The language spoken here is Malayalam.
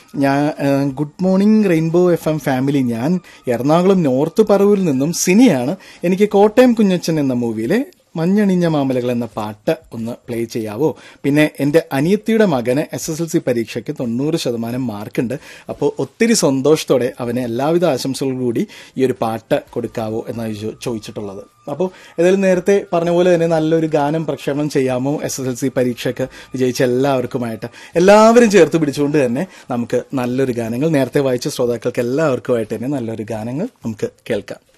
ഞാൻ good morning Rainbow F M family ഞാൻ എറണാകുളം നോർത്ത് പറവൂരിൽ നിന്നും സിനിയാണ് എനിക്ക് കോട്ടയം കുഞ്ഞച്ചൻ എന്ന മൂവിയിലെ മഞ്ഞണിഞ്ഞ മാമലകൾ എന്ന പാട്ട് ഒന്ന് പ്ലേ ചെയ്യാവോ പിന്നെ എൻ്റെ അനിയത്തിയുടെ മകന് എസ് എസ് എൽ സി പരീക്ഷയ്ക്ക് തൊണ്ണൂറ് ശതമാനം മാർക്കുണ്ട് അപ്പോൾ ഒത്തിരി സന്തോഷത്തോടെ അവന് എല്ലാവിധ ആശംസകളോടും കൂടി ഈ ഒരു പാട്ട് കൊടുക്കാവോ എന്നാണ് ചോ- ചോദിച്ചിട്ടുള്ളത് അപ്പോൾ ഏതായാലും നേരത്തെ പറഞ്ഞ പോലെ തന്നെ നല്ലൊരു ഗാനം പ്രക്ഷേപണം ചെയ്യാമോ എസ് എസ് എൽ സി പരീക്ഷയ്ക്ക് വിജയിച്ച എല്ലാവർക്കുമായിട്ട് എല്ലാവരും ചേർത്ത് പിടിച്ചുകൊണ്ട് തന്നെ നമുക്ക് നല്ലൊരു ഗാനങ്ങൾ നേരത്തെ വായിച്ച ശ്രോതാക്കൾക്ക് എല്ലാവർക്കുമായിട്ട് തന്നെ നല്ലൊരു ഗാനങ്ങൾ നമുക്ക് കേൾക്കാം